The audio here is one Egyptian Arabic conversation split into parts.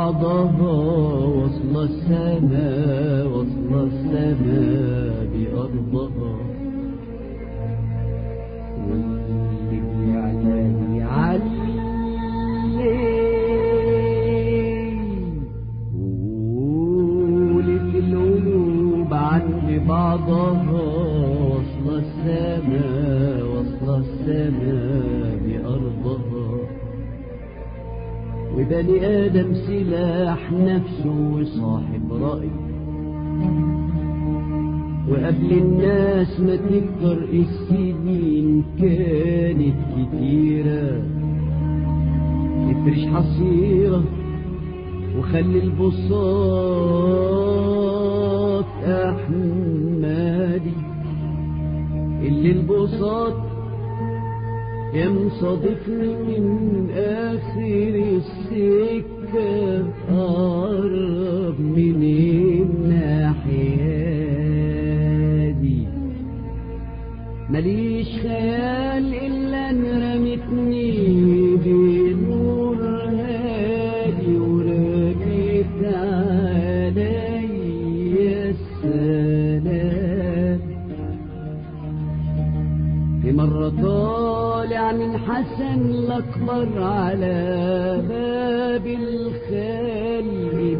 بعضها وصل السماء وصل السماء بأرضها واللي بيعلى يعلي قولت القلوب عن بعضها وصل السماء وصل السماء بأرضها وبني آدم سلاح نفسه وصاحب رأي وقبل الناس ما تكتر السنين كانت كتيرة افرش حصيرة وخلي البساط أحمدي اللي البساط يمصادفني من آخر السكة أقرب من الناحية دي ماليش خيال إلا أن رمتني بنور هادي ورميت علي السلام في مرة طالع من حسن الأكبر على باب الخالي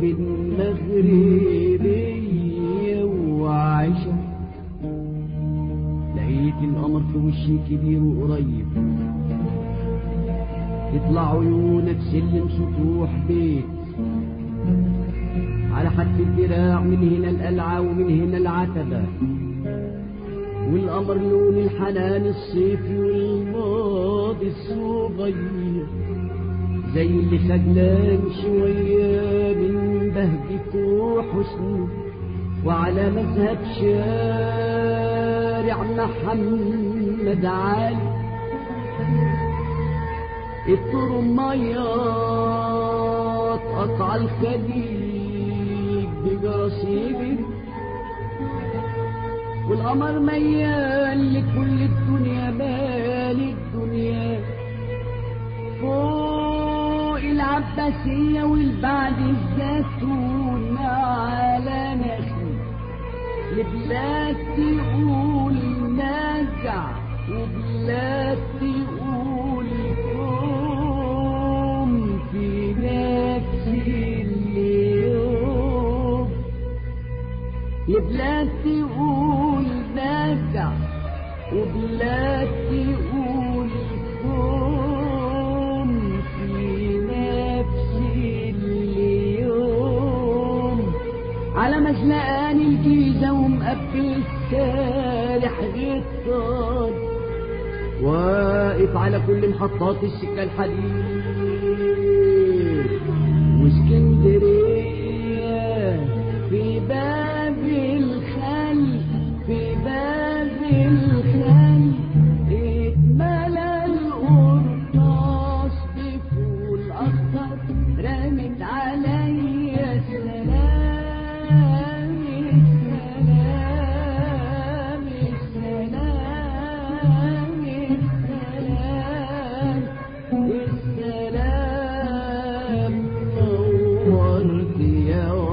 بالمغربية وعشا لقيت القمر في وشي كبير وقريب تطلع عيونك سلم سطوح بيت على حد الدراع من هنا القلعة ومن هنا العتبة والقمر لون الحنان الصيفي والماضي الصغير زي اللي خجلان شوية من بهجته وحسنه وعلى مذهب شارع محمد علي الطرميات قطع الخليج بجراثيم والقمر ميال لكل الدنيا مال الدنيا فوق العباسية والبعد الزيتون على نخل لبلاد تقول نزع وبلاد تقول قوم في نفس اليوم لبلاد تقول نزع وبلاد تقول قوم في نفس اليوم على مزلقان الجيزة ومقبل السالح غطان واقف على كل محطات السكة الحديد واسكندرية في باب الخل في باب الخل اتملى القرطاس بفول اخضر رمت عليا السلام السلام السلام السلام السلام نورت يا